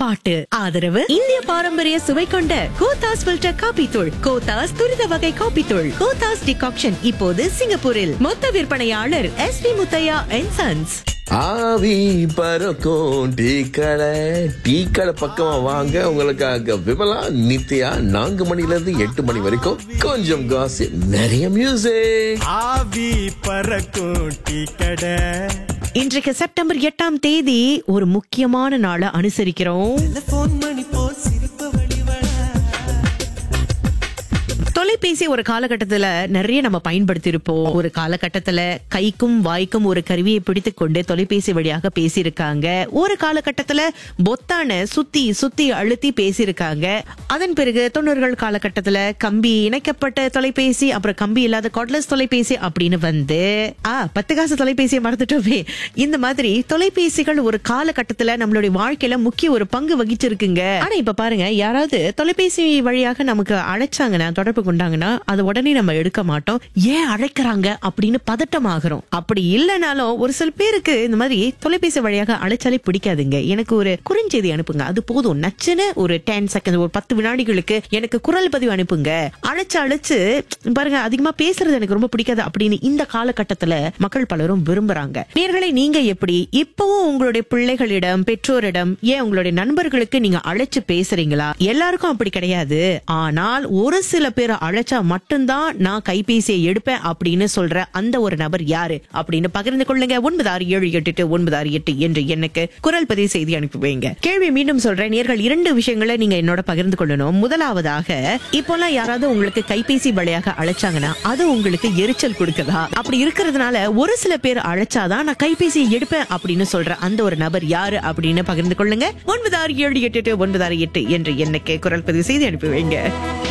பாட்டு ஆதரவு இந்திய பாரம்பரிய சுவை கொண்ட கோத்தாஸ் ஃபில்டர் காபி தூள் கோத்தாஸ் துரித வகை காபி தூள் கோத்தாஸ் டிகாக்ஷன் இப்போது சிங்கப்பூரில் மொத்த விற்பனையாளர் S P Muthiah and sons ஆவி பறக்கும் டீ கடை டீ கடை பக்கமா வாங்க உங்களுக்காக விமலா நித்யா நான்கு மணில இருந்து எட்டு மணி வரைக்கும் கொஞ்சம் காசு நிறைய மியூசிக் ஆவி பறக்கும் டீ கடை இன்றைக்கு செப்டம்பர் எட்டாம் தேதி ஒரு முக்கியமான நாளை அனுசரிக்கிறோம் போன் மணி போல் சிரிப்பு வழிவழ தொலைபேசி ஒரு காலகட்டத்துல நிறைய நம்ம பயன்படுத்தி இருப்போம் ஒரு காலகட்டத்துல கைக்கும் வாய்க்கும் ஒரு கருவியை பிடித்துக் கொண்டு தொலைபேசி வழியாக பேசியிருக்காங்க ஒரு காலகட்டத்துல பொத்தான சுத்தி சுத்தி அழுத்தி பேசியிருக்காங்க அதன் பிறகு தொண்ணூறுகள் காலகட்டத்துல கம்பி இணைக்கப்பட்ட தொலைபேசி அப்புறம் கம்பி இல்லாத கார்ட்லெஸ் தொலைபேசி அப்படின்னு வந்து ஆ பத்து காசு தொலைபேசியை மறந்துட்டோமே இந்த மாதிரி தொலைபேசிகள் ஒரு காலகட்டத்துல நம்மளுடைய வாழ்க்கையில முக்கிய ஒரு பங்கு வகிச்சிருக்குங்க ஆனா இப்ப பாருங்க யாராவது தொலைபேசி வழியாக நமக்கு அழைச்சாங்கன்னா தொடர்பு கொண்டாங்கன்னா அதை உடனே நம்ம எடுக்க மாட்டோம் ஏன் அழைக்கிறாங்க அப்படின்னு பதட்டமாகறோம் அப்படி இல்லைனாலும் ஒரு சில பேருக்கு இந்த மாதிரி தொலைபேசி வழியாக அழைச்சாலே பிடிக்காதுங்க எனக்கு ஒரு குறுஞ்செய்தி அனுப்புங்க அது போதும் நச்சுன்னு ஒரு டென் செகண்ட் ஒரு பத்து வினாடிகளுக்கு எனக்கு குரல் பதிவு அனுப்புங்க அழைச்சு அழைச்சு பாருங்க அதிகமா பேசுறது எனக்கு ரொம்ப பிடிக்காது அப்படின்னு இந்த காலகட்டத்துல மக்கள் பலரும் விரும்புறாங்க நேர்களை நீங்க எப்படி இப்பவும் உங்களுடைய பிள்ளைகளிடம் பெற்றோரிடம் ஏன் உங்களுடைய நண்பர்களுக்கு நீங்க அழைச்சு பேசுறீங்களா எல்லாருக்கும் அப்படி கிடையாது ஆனால் ஒரு சில பேரை அழைச்சா மட்டும்தான் நான் கைபேசியை எடுப்பேன் அப்படின்னு சொல்ற அந்த ஒரு நபர் யாரு அப்படின்னு பகிர்ந்து கொள்ளுங்க ஒன்பது ஆறு ஏழு எட்டு எட்டு ஒன்பது ஆறு எட்டு என்று எனக்கு குரல் பதிவு செய்தி அனுப்பி வைங்க கேள்வி மீண்டும் சொல்றேன் நேர்கள் இரண்டு விஷயங்களை நீங்க என்னோட பகிர்ந்து கொள்ளணும் முதலாவதாக இப்போல்லாம் யாராவது உங்களுக்கு கைபேசி வழியாக அழைச்சாங்கன்னா அது உங்களுக்கு எரிச்சல் கொடுக்குதா அப்படி இருக்கிறதுனால ஒரு சில பேர் அழைச்சாதான் நான் கைபேசியை எடுப்பேன் அப்படின்னு சொல்ற அந்த ஒரு நபர் யாரு அப்படின்னு பகிர்ந்து கொள்ளுங்க ஒன்பது ஆறு ஏழு எட்டு எட்டு ஒன்பது ஆறு எட்டு என்று எனக்கு குரல் பதிவு செய்து அனுப்பி வைங்க